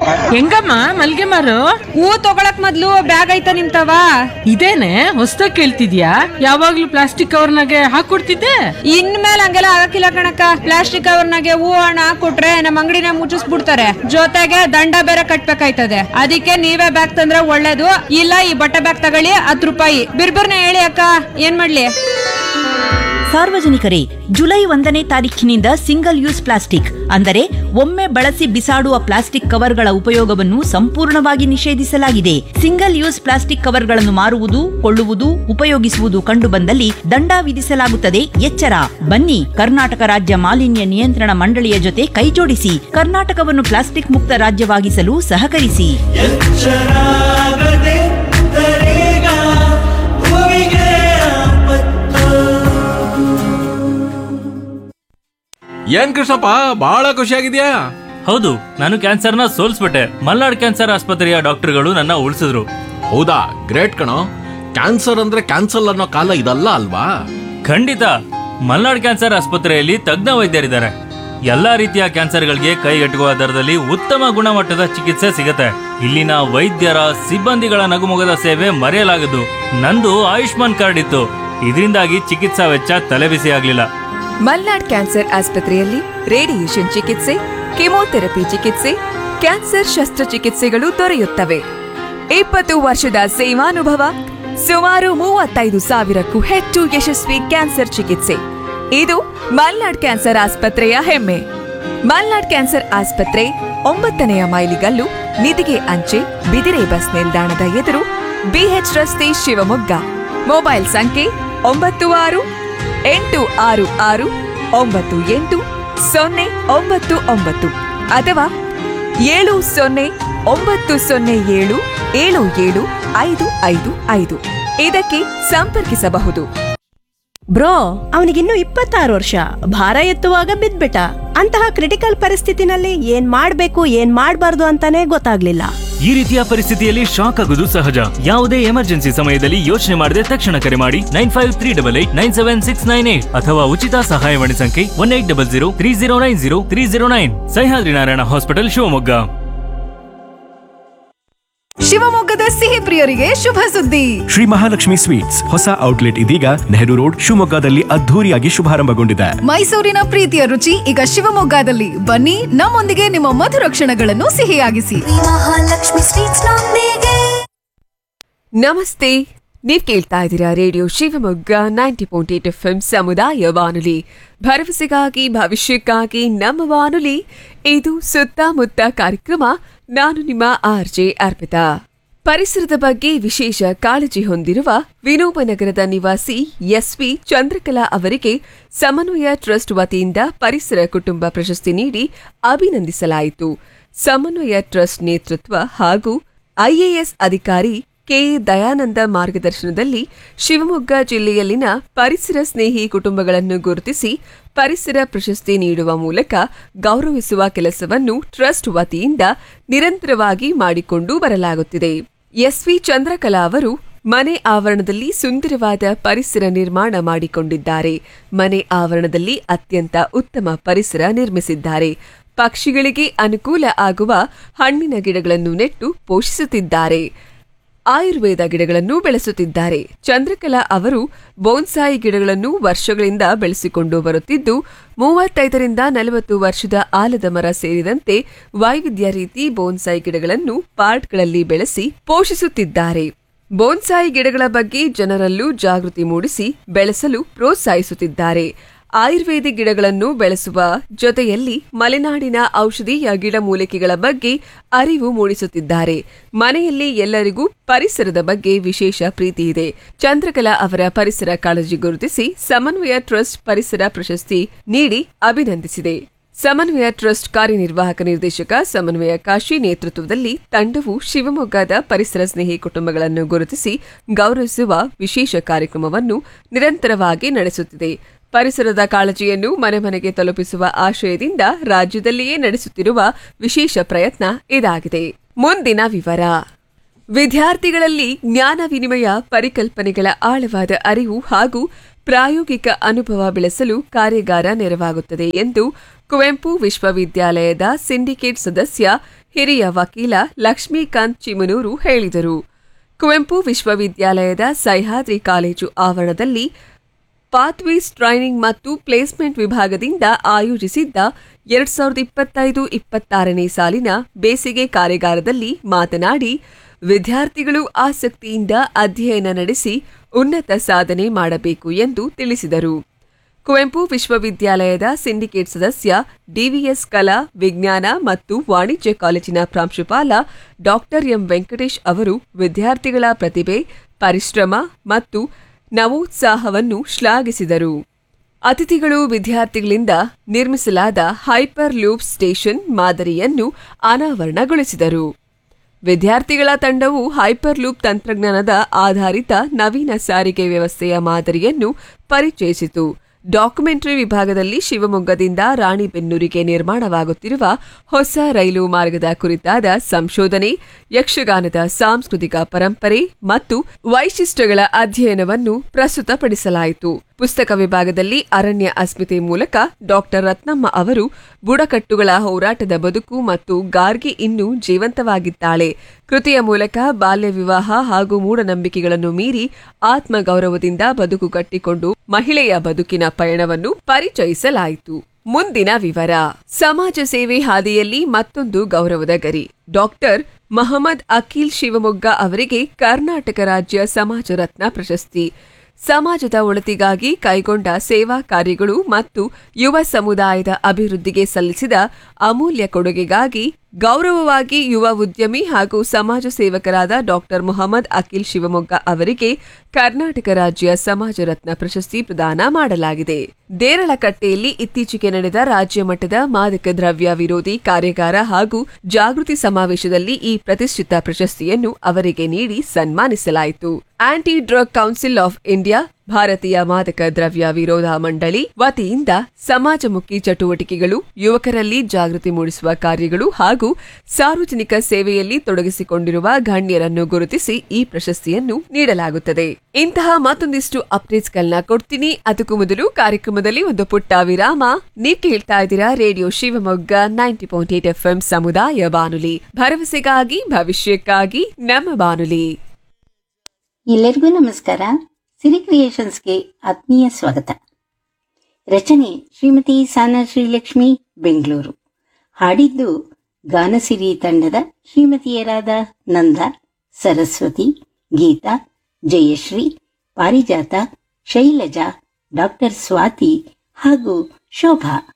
ಹೆಂಗಮ್ಮ ಮಲ್ಗೆ ಮಾರು ಹೂ ತಗೊಳಕ್ ಮೊದ್ಲು ಬ್ಯಾಗ್ ಐತ ನಿಮ್ತವ ಇದೇನೆ ಹೊಸ್ದಾಗ್ ಕೇಳ್ತಿದ್ಯಾ ಯಾವಾಗ್ಲೂ ಪ್ಲಾಸ್ಟಿಕ್ ಕವರ್ನಾಗೆ ಹಾಕೊಡ್ತಿದ್ದೆ ಇನ್ಮೇಲೆ ಹಂಗೆಲ್ಲ ಆಗಕ್ಕಿಲ್ಲ ಕಣಕ್ಕ ಪ್ಲಾಸ್ಟಿಕ್ ಕವರ್ನಾಗೆ ಹೂ ಹಣ ಹಾಕೊಟ್ರೆ ನಮ್ ಅಂಗಡಿನ ಮುಚ್ಚಿಸ್ಬಿಡ್ತಾರೆ ಜೊತೆಗೆ ದಂಡ ಬೇರೆ ಕಟ್ಬೇಕಾಯ್ತದೆ ಅದಕ್ಕೆ ನೀವೇ ಬ್ಯಾಗ್ ತಂದ್ರೆ ಒಳ್ಳೇದು ಇಲ್ಲ ಈ ಬಟ್ಟೆ ಬ್ಯಾಗ್ ತಗೊಳ್ಳಿ ಹತ್ತು ರೂಪಾಯಿ ಬಿರ್ಬಿರ್ನ ಹೇಳಿ ಅಕ್ಕ ಏನ್ ಮಾಡ್ಲಿ ಸಾರ್ವಜನಿಕರೇ ಜುಲೈ ಒಂದನೇ ತಾರೀಖಿನಿಂದ ಸಿಂಗಲ್ ಯೂಸ್ ಪ್ಲಾಸ್ಟಿಕ್ ಅಂದರೆ ಒಮ್ಮೆ ಬಳಸಿ ಬಿಸಾಡುವ ಪ್ಲಾಸ್ಟಿಕ್ ಕವರ್ಗಳ ಉಪಯೋಗವನ್ನು ಸಂಪೂರ್ಣವಾಗಿ ನಿಷೇಧಿಸಲಾಗಿದೆ ಸಿಂಗಲ್ ಯೂಸ್ ಪ್ಲಾಸ್ಟಿಕ್ ಕವರ್ಗಳನ್ನು ಮಾರುವುದು ಕೊಳ್ಳುವುದು ಉಪಯೋಗಿಸುವುದು ಕಂಡುಬಂದಲ್ಲಿ ದಂಡ ವಿಧಿಸಲಾಗುತ್ತದೆ ಎಚ್ಚರ ಬನ್ನಿ ಕರ್ನಾಟಕ ರಾಜ್ಯ ಮಾಲಿನ್ಯ ನಿಯಂತ್ರಣ ಮಂಡಳಿಯ ಜೊತೆ ಕೈಜೋಡಿಸಿ ಕರ್ನಾಟಕವನ್ನು ಪ್ಲಾಸ್ಟಿಕ್ ಮುಕ್ತ ರಾಜ್ಯವಾಗಿಸಲು ಸಹಕರಿಸಿ ಎಚ್ಚರಾಗದೆ ತರೇಗ ಭೂಮಿಗೆ ಆಪತ್ತು ಏನ್ ಕೃಷ್ಣಪ್ಪ ಬಹಳ ಖುಷಿಯಾಗಿದ್ಯಾ ಹೌದು ನಾನು ಕ್ಯಾನ್ಸರ್ನ ಸೋಲ್ಸ್ಬಿಟ್ಟೆ ಮಲ್ನಾಡ್ ಕ್ಯಾನ್ಸರ್ ಆಸ್ಪತ್ರೆಯ ಡಾಕ್ಟರ್ಗಳು ನನ್ನ ಉಳಿಸಿದ್ರು ಹೌದಾ ಗ್ರೇಟ್ ಕಣೋ ಕ್ಯಾನ್ಸರ್ ಅಂದ್ರೆ ಕ್ಯಾನ್ಸಲ್ ಅನ್ನೋ ಕಾಲ ಇದಲ್ಲ ಅಲ್ವಾ ಖಂಡಿತ ಮಲ್ನಾಡ್ ಕ್ಯಾನ್ಸರ್ ಆಸ್ಪತ್ರೆಯಲ್ಲಿ ತಜ್ಞ ವೈದ್ಯರಿದ್ದಾರೆ ಎಲ್ಲಾ ರೀತಿಯ ಕ್ಯಾನ್ಸರ್ಗಳಿಗೆ ಕೈಗೆಟುಕುವ ದರದಲ್ಲಿ ಉತ್ತಮ ಗುಣಮಟ್ಟದ ಚಿಕಿತ್ಸೆ ಸಿಗುತ್ತೆ ಇಲ್ಲಿನ ವೈದ್ಯರ ಸಿಬ್ಬಂದಿಗಳ ನಗುಮೊಗದ ಸೇವೆ ಮರೆಯಲಾಗದು ನಂದು ಆಯುಷ್ಮಾನ್ ಕಾರ್ಡ್ ಇತ್ತು ಇದರಿಂದಾಗಿ ಚಿಕಿತ್ಸಾ ವೆಚ್ಚ ತಲೆಬಿಸಿ ಆಗ್ಲಿಲ್ಲ ಮಲ್ನಾಡ್ ಕ್ಯಾನ್ಸರ್ ಆಸ್ಪತ್ರೆಯಲ್ಲಿ ರೇಡಿಯೇಷನ್ ಚಿಕಿತ್ಸೆ ಕೆಮೊಥೆರಪಿ ಚಿಕಿತ್ಸೆ ಕ್ಯಾನ್ಸರ್ ಶಸ್ತ್ರಚಿಕಿತ್ಸೆಗಳು ದೊರೆಯುತ್ತವೆ ಇಪ್ಪತ್ತು ವರ್ಷದ ಸೇವಾನುಭವ ಸುಮಾರು ಮೂವತ್ತೈದು ಸಾವಿರಕ್ಕೂ ಹೆಚ್ಚು ಯಶಸ್ವಿ ಕ್ಯಾನ್ಸರ್ ಚಿಕಿತ್ಸೆ ಇದು ಮಲ್ನಾಡ್ ಕ್ಯಾನ್ಸರ್ ಆಸ್ಪತ್ರೆಯ ಹೆಮ್ಮೆ ಮಲ್ನಾಡ್ ಕ್ಯಾನ್ಸರ್ ಆಸ್ಪತ್ರೆ ಒಂಬತ್ತನೆಯ ಮೈಲಿಗಲ್ಲು ನಿಧಿಗೆ ಅಂಚೆ ಬಿದಿರೆ ಬಸ್ ನಿಲ್ದಾಣದ ಎದುರು ಬಿಎಚ್ ರಸ್ತೆ ಶಿವಮೊಗ್ಗ ಮೊಬೈಲ್ ಸಂಖ್ಯೆ ಒಂಬತ್ತು ಆರು ಎಂಟು ಆರು ಆರು ಒಂಬತ್ತು ಎಂಟು ಸೊನ್ನೆ ಒಂಬತ್ತು ಒಂಬತ್ತು ಅಥವಾ ಏಳು ಸೊನ್ನೆ ಒಂಬತ್ತು ಸೊನ್ನೆ ಏಳು ಏಳು ಏಳು ಐದು ಐದು ಐದು ಇದಕ್ಕೆ ಸಂಪರ್ಕಿಸಬಹುದು ಬ್ರೋ ಅವನಿಗಿನ್ನು ಇಪ್ಪತ್ತಾರು ವರ್ಷ ಭಾರ ಎತ್ತುವಾಗ ಬಿದ್ಬಿಟ್ಟ ಅಂತಹ ಕ್ರಿಟಿಕಲ್ ಪರಿಸ್ಥಿತಿನಲ್ಲಿ ಏನ್ ಮಾಡ್ಬೇಕು ಏನ್ ಮಾಡ್ಬಾರ್ದು ಅಂತಾನೆ ಗೊತ್ತಾಗ್ಲಿಲ್ಲ ಈ ರೀತಿಯ ಪರಿಸ್ಥಿತಿಯಲ್ಲಿ ಶಾಕ್ ಆಗುವುದು ಸಹಜ ಯಾವುದೇ ಎಮರ್ಜೆನ್ಸಿ ಸಮಯದಲ್ಲಿ ಯೋಚನೆ ಮಾಡದೆ ತಕ್ಷಣ ಕರೆ ಮಾಡಿ nine five three double eight nine seven six nine eight ಅಥವಾ ಉಚಿತ ಸಹಾಯವಾಣಿ ಸಂಖ್ಯೆ one eight double zero three zero nine zero three zero nine Sahyadri Narayana hospital Shivamogga ಶಿವಮೊಗ್ಗದ ಸಿಹಿ ಪ್ರಿಯರಿಗೆ ಶುಭ ಸುದ್ದಿ ಶ್ರೀ ಮಹಾಲಕ್ಷ್ಮಿ ಸ್ವೀಟ್ಸ್ ಹೊಸ ಔಟ್ಲೆಟ್ ಇದೀಗ ನೆಹರು ರೋಡ್ ಶಿವಮೊಗ್ಗದಲ್ಲಿ ಅದ್ಧೂರಿಯಾಗಿ ಶುಭಾರಂಭಗೊಂಡಿದೆ ಮೈಸೂರಿನ ಪ್ರೀತಿಯ ರುಚಿ ಈಗ ಶಿವಮೊಗ್ಗದಲ್ಲಿ ಬನ್ನಿ ನಮ್ಮೊಂದಿಗೆ ನಿಮ್ಮ ಮಧುರ ಕ್ಷಣಗಳನ್ನು ಸಿಹಿಯಾಗಿಸಿ ಮಹಾಲಕ್ಷ್ಮಿ ಸ್ವೀಟ್ಸ್ ನೊಂದಿಗೆ ನಮಸ್ತೆ ನೀವ್ ಕೇಳ್ತಾ ಇದ್ದೀರಾ radio Shivamogga ninety point eight F M ಸಮುದಾಯ ಬಾನುಲಿ ಭರವಸೆಗಾಗಿ ಭವಿಷ್ಯಕ್ಕಾಗಿ ನಮ್ಮ ಬಾನುಲಿ ಇದು ಸುತ್ತಮುತ್ತ ಕಾರ್ಯಕ್ರಮ ನಾನು ನಿಮ್ಮ ಆರ್ ಜೆ ಅರ್ಪಿತಾ ಪರಿಸರದ ಬಗ್ಗೆ ವಿಶೇಷ ಕಾಳಜಿ ಹೊಂದಿರುವ ವಿನೋಬನಗರದ ನಿವಾಸಿ ಎಸ್ವಿ ಚಂದ್ರಕಲಾ ಅವರಿಗೆ ಸಮನ್ವಯ ಟ್ರಸ್ಟ್ ವತಿಯಿಂದ ಪರಿಸರ ಕುಟುಂಬ ಪ್ರಶಸ್ತಿ ನೀಡಿ ಅಭಿನಂದಿಸಲಾಯಿತು ಸಮನ್ವಯ ಟ್ರಸ್ಟ್ ನೇತೃತ್ವ ಹಾಗೂ ಐಎಎಸ್ ಅಧಿಕಾರಿ ಕೆ ದಯಾನಂದ ಮಾರ್ಗದರ್ಶನದಲ್ಲಿ ಶಿವಮೊಗ್ಗ ಜಿಲ್ಲೆಯಲ್ಲಿನ ಪರಿಸರ ಸ್ನೇಹಿ ಕುಟುಂಬಗಳನ್ನು ಗುರುತಿಸಿ ಪರಿಸರ ಪ್ರಶಸ್ತಿ ನೀಡುವ ಮೂಲಕ ಗೌರವಿಸುವ ಕೆಲಸವನ್ನು ಟ್ರಸ್ಟ್ ವತಿಯಿಂದ ನಿರಂತರವಾಗಿ ಮಾಡಿಕೊಂಡು ಬರಲಾಗುತ್ತಿದೆ ಎಸ್ವಿ ಚಂದ್ರಕಲಾ ಅವರು ಮನೆ ಆವರಣದಲ್ಲಿ ಸುಂದರವಾದ ಪರಿಸರ ನಿರ್ಮಾಣ ಮಾಡಿಕೊಂಡಿದ್ದಾರೆ ಮನೆ ಆವರಣದಲ್ಲಿ ಅತ್ಯಂತ ಉತ್ತಮ ಪರಿಸರ ನಿರ್ಮಿಸಿದ್ದಾರೆ ಪಕ್ಷಿಗಳಿಗೆ ಅನುಕೂಲ ಆಗುವ ಹಣ್ಣಿನ ಗಿಡಗಳನ್ನು ನೆಟ್ಟು ಪೋಷಿಸುತ್ತಿದ್ದಾರೆ ಆಯುರ್ವೇದ ಗಿಡಗಳನ್ನು ಬೆಳೆಸುತ್ತಿದ್ದಾರೆ ಚಂದ್ರಕಲಾ ಅವರು ಬೋನ್ಸಾಯಿ ಗಿಡಗಳನ್ನು ವರ್ಷಗಳಿಂದ ಬೆಳೆಸಿಕೊಂಡು ಬರುತ್ತಿದ್ದು ಮೂವತ್ತೈದರಿಂದ ನಲವತ್ತು ವರ್ಷದ ಆಲದ ಮರ ಸೇರಿದಂತೆ ವೈವಿಧ್ಯ ರೀತಿ ಬೋನ್ಸಾಯಿ ಗಿಡಗಳನ್ನು ಪಾರ್ಟ್ಗಳಲ್ಲಿ ಬೆಳೆಸಿ ಪೋಷಿಸುತ್ತಿದ್ದಾರೆ ಬೋನ್ಸಾಯಿ ಗಿಡಗಳ ಬಗ್ಗೆ ಜನರಲ್ಲೂ ಜಾಗೃತಿ ಮೂಡಿಸಿ ಬೆಳೆಸಲು ಪ್ರೋತ್ಸಾಹಿಸುತ್ತಿದ್ದಾರೆ ಆಯುರ್ವೇದಿಕ್ ಗಿಡಗಳನ್ನು ಬೆಳೆಸುವ ಜೊತೆಯಲ್ಲಿ ಮಲೆನಾಡಿನ ಔಷಧೀಯ ಗಿಡಮೂಲಿಕೆಗಳ ಬಗ್ಗೆ ಅರಿವು ಮೂಡಿಸುತ್ತಿದ್ದಾರೆ ಮನೆಯಲ್ಲಿ ಎಲ್ಲರಿಗೂ ಪರಿಸರದ ಬಗ್ಗೆ ವಿಶೇಷ ಪ್ರೀತಿ ಇದೆ ಚಂದ್ರಕಲಾ ಅವರ ಪರಿಸರ ಕಾಳಜಿ ಗುರುತಿಸಿ ಸಮನ್ವಯ ಟ್ರಸ್ಟ್ ಪರಿಸರ ಪ್ರಶಸ್ತಿ ನೀಡಿ ಅಭಿನಂದಿಸಿದೆ ಸಮನ್ವಯ ಟ್ರಸ್ಟ್ ಕಾರ್ಯನಿರ್ವಾಹಕ ನಿರ್ದೇಶಕ ಸಮನ್ವಯ ಕಾಶಿ ನೇತೃತ್ವದಲ್ಲಿ ತಂಡವು ಶಿವಮೊಗ್ಗದ ಪರಿಸರ ಸ್ನೇಹಿ ಕುಟುಂಬಗಳನ್ನು ಗುರುತಿಸಿ ಗೌರವಿಸುವ ವಿಶೇಷ ಕಾರ್ಯಕ್ರಮವನ್ನು ನಿರಂತರವಾಗಿ ನಡೆಸುತ್ತಿದೆ ಪರಿಸರದ ಕಾಳಜಿಯನ್ನು ಮನೆ ಮನೆಗೆ ತಲುಪಿಸುವ ಆಶಯದಿಂದ ರಾಜ್ಯದಲ್ಲಿಯೇ ನಡೆಸುತ್ತಿರುವ ವಿಶೇಷ ಪ್ರಯತ್ನ ಇದಾಗಿದೆ ಮುಂದಿನ ವಿವರ ವಿದ್ಯಾರ್ಥಿಗಳಲ್ಲಿ ಜ್ಞಾನ ವಿನಿಮಯ ಪರಿಕಲ್ಪನೆಗಳ ಆಳವಾದ ಅರಿವು ಹಾಗೂ ಪ್ರಾಯೋಗಿಕ ಅನುಭವ ಬೆಳೆಸಲು ಕಾರ್ಯಾಗಾರ ನೆರವಾಗುತ್ತದೆ ಎಂದು ಕುವೆಂಪು ವಿಶ್ವವಿದ್ಯಾಲಯದ ಸಿಂಡಿಕೇಟ್ ಸದಸ್ಯ ಹಿರಿಯ ವಕೀಲ ಲಕ್ಷ್ಮೀಕಾಂತ್ ಚಿಮನೂರು ಹೇಳಿದರು ಕುವೆಂಪು ವಿಶ್ವವಿದ್ಯಾಲಯದ ಸಹ್ಯಾದ್ರಿ ಕಾಲೇಜು ಆವರಣದಲ್ಲಿ ಪಾತ್ವೇಸ್ ಟ್ರೈನಿಂಗ್ ಮತ್ತು ಪ್ಲೇಸ್ಮೆಂಟ್ ವಿಭಾಗದಿಂದ ಆಯೋಜಿಸಿದ್ದ ಎರಡ್ ಸಾವಿರದ ಇಪ್ಪತ್ತೈದು ಇಪ್ಪತ್ತಾರನೇ ಸಾಲಿನ ಬೇಸಿಗೆ ಕಾರ್ಯಾಗಾರದಲ್ಲಿ ಮಾತನಾಡಿ ವಿದ್ಯಾರ್ಥಿಗಳು ಆಸಕ್ತಿಯಿಂದ ಅಧ್ಯಯನ ನಡೆಸಿ ಉನ್ನತ ಸಾಧನೆ ಮಾಡಬೇಕು ಎಂದು ತಿಳಿಸಿದರು ಕುವೆಂಪು ವಿಶ್ವವಿದ್ಯಾಲಯದ ಸಿಂಡಿಕೇಟ್ ಸದಸ್ಯ ಡಿವಿಎಸ್ ಕಲಾ ವಿಜ್ಞಾನ ಮತ್ತು ವಾಣಿಜ್ಯ ಕಾಲೇಜಿನ ಪ್ರಾಂಶುಪಾಲ ಡಾಕ್ಟರ್ ಎಂ ವೆಂಕಟೇಶ್ ಅವರು ವಿದ್ಯಾರ್ಥಿಗಳ ಪ್ರತಿಭೆ ಪರಿಶ್ರಮ ಮತ್ತು ನವೋತ್ಸಾಹವನ್ನು ಶ್ಲಾಘಿಸಿದರು ಅತಿಥಿಗಳು ವಿದ್ಯಾರ್ಥಿಗಳಿಂದ ನಿರ್ಮಿಸಲಾದ ಹೈಪರ್ ಲೂಪ್ ಸ್ಟೇಷನ್ ಮಾದರಿಯನ್ನು ಅನಾವರಣಗೊಳಿಸಿದರು ವಿದ್ಯಾರ್ಥಿಗಳ ತಂಡವು ಹೈಪರ್ ಲೂಪ್ ತಂತ್ರಜ್ಞಾನದ ಆಧಾರಿತ ನವೀನ ಸಾರಿಗೆ ವ್ಯವಸ್ಥೆಯ ಮಾದರಿಯನ್ನು ಪರಿಚಯಿಸಿತು ಡಾಕ್ಯುಮೆಂಟರಿ ವಿಭಾಗದಲ್ಲಿ ಶಿವಮೊಗ್ಗದಿಂದ ರಾಣಿಬೆನ್ನೂರಿಗೆ ನಿರ್ಮಾಣವಾಗುತ್ತಿರುವ ಹೊಸ ರೈಲು ಮಾರ್ಗದ ಕುರಿತಾದ ಸಂಶೋಧನೆ ಯಕ್ಷಗಾನದ ಸಾಂಸ್ಕೃತಿಕ ಪರಂಪರೆ ಮತ್ತು ವೈಶಿಷ್ಟ್ಯಗಳ ಅಧ್ಯಯನವನ್ನು ಪ್ರಸ್ತುತಪಡಿಸಲಾಯಿತು ಪುಸ್ತಕ ವಿಭಾಗದಲ್ಲಿ ಅರಣ್ಯ ಅಸ್ಮಿತೆ ಮೂಲಕ ಡಾಕ್ಟರ್ ರತ್ನಮ್ಮ ಅವರು ಬುಡಕಟ್ಟುಗಳ ಹೋರಾಟದ ಬದುಕು ಮತ್ತು ಗಾರ್ಗಿ ಇನ್ನೂ ಜೀವಂತವಾಗಿದ್ದಾಳೆ ಕೃತಿಯ ಮೂಲಕ ಬಾಲ್ಯ ವಿವಾಹ ಹಾಗೂ ಮೂಢನಂಬಿಕೆಗಳನ್ನು ಮೀರಿ ಆತ್ಮಗೌರವದಿಂದ ಬದುಕು ಕಟ್ಟಿಕೊಂಡು ಮಹಿಳೆಯ ಬದುಕಿನ ಪಯಣವನ್ನು ಪರಿಚಯಿಸಲಾಯಿತು ಮುಂದಿನ ವಿವರ ಸಮಾಜ ಸೇವೆ ಹಾದಿಯಲ್ಲಿ ಮತ್ತೊಂದು ಗೌರವದ ಗರಿ ಡಾಕ್ಟರ್ ಮಹಮ್ಮದ್ ಅಖಿಲ್ ಶಿವಮೊಗ್ಗ ಅವರಿಗೆ ಕರ್ನಾಟಕ ರಾಜ್ಯ ಸಮಾಜ ರತ್ನ ಪ್ರಶಸ್ತಿ ಸಮಾಜದ ಒಳಿತಿಗಾಗಿ ಕೈಗೊಂಡ ಸೇವಾ ಕಾರ್ಯಗಳು ಮತ್ತು ಯುವ ಸಮುದಾಯದ ಅಭಿವೃದ್ಧಿಗೆ ಸಲ್ಲಿಸಿದ ಅಮೂಲ್ಯ ಕೊಡುಗೆಗಾಗಿ ಗೌರವವಾಗಿ ಯುವ ಉದ್ಯಮಿ ಹಾಗೂ ಸಮಾಜ ಸೇವಕರಾದ ಡಾಕ್ಟರ್ ಮೊಹಮ್ಮದ್ ಅಖಿಲ್ ಶಿವಮೊಗ್ಗ ಅವರಿಗೆ ಕರ್ನಾಟಕ ರಾಜ್ಯ ಸಮಾಜ ರತ್ನ ಪ್ರಶಸ್ತಿ ಪ್ರದಾನ ಮಾಡಲಾಗಿದೆ ದೇರಳಕಟ್ಟೆಯಲ್ಲಿ ಇತ್ತೀಚೆಗೆ ನಡೆದ ರಾಜ್ಯ ಮಟ್ಟದ ಮಾದಕ ದ್ರವ್ಯ ವಿರೋಧಿ ಕಾರ್ಯಾಗಾರ ಹಾಗೂ ಜಾಗೃತಿ ಸಮಾವೇಶದಲ್ಲಿ ಈ ಪ್ರತಿಷ್ಠಿತ ಪ್ರಶಸ್ತಿಯನ್ನು ಅವರಿಗೆ ನೀಡಿ ಸನ್ಮಾನಿಸಲಾಯಿತು anti drug council of India ಭಾರತೀಯ ಮಾದಕ ದ್ರವ್ಯ ವಿರೋಧ ಮಂಡಳಿ ವತಿಯಿಂದ ಸಮಾಜಮುಖಿ ಚಟುವಟಿಕೆಗಳು ಯುವಕರಲ್ಲಿ ಜಾಗೃತಿ ಮೂಡಿಸುವ ಕಾರ್ಯಗಳು ಹಾಗೂ ಸಾರ್ವಜನಿಕ ಸೇವೆಯಲ್ಲಿ ತೊಡಗಿಸಿಕೊಂಡಿರುವ ಗಣ್ಯರನ್ನು ಗುರುತಿಸಿ ಈ ಪ್ರಶಸ್ತಿಯನ್ನು ನೀಡಲಾಗುತ್ತದೆ ಇಂತಹ ಮತ್ತೊಂದಿಷ್ಟು ಅಪ್ಡೇಟ್ಸ್ಗಳನ್ನ ಕೊಡ್ತೀನಿ ಅದಕ್ಕೂ ಮೊದಲು ಕಾರ್ಯಕ್ರಮದಲ್ಲಿ ಒಂದು ಪುಟ್ಟ ವಿರಾಮ ನೀವ್ ಕೇಳ್ತಾ ಇದ್ದೀರಾ radio Shivamogga ninety point eight F ಸಮುದಾಯ ಬಾನುಲಿ ಭರವಸೆಗಾಗಿ ಭವಿಷ್ಯಕ್ಕಾಗಿ ನಮ್ಮ ಬಾನುಲಿ ಎಲ್ಲರಿಗೂ ನಮಸ್ಕಾರ ಸಿರಿ ಕ್ರಿಯೇಷನ್ಸ್ಗೆ ಆತ್ಮೀಯ ಸ್ವಾಗತ ರಚನೆ ಶ್ರೀಮತಿ ಸಾನಾ ಶ್ರೀಲಕ್ಷ್ಮಿ ಬೆಂಗಳೂರು ಹಾಡಿದ್ದು ಗಾನಸಿರಿ ತಂಡದ ಶ್ರೀಮತಿಯರಾದ ನಂದ ಸರಸ್ವತಿ ಗೀತಾ ಜಯಶ್ರೀ ಪಾರಿಜಾತ ಶೈಲಜಾ ಡಾಕ್ಟರ್ ಸ್ವಾತಿ ಹಾಗೂ ಶೋಭಾ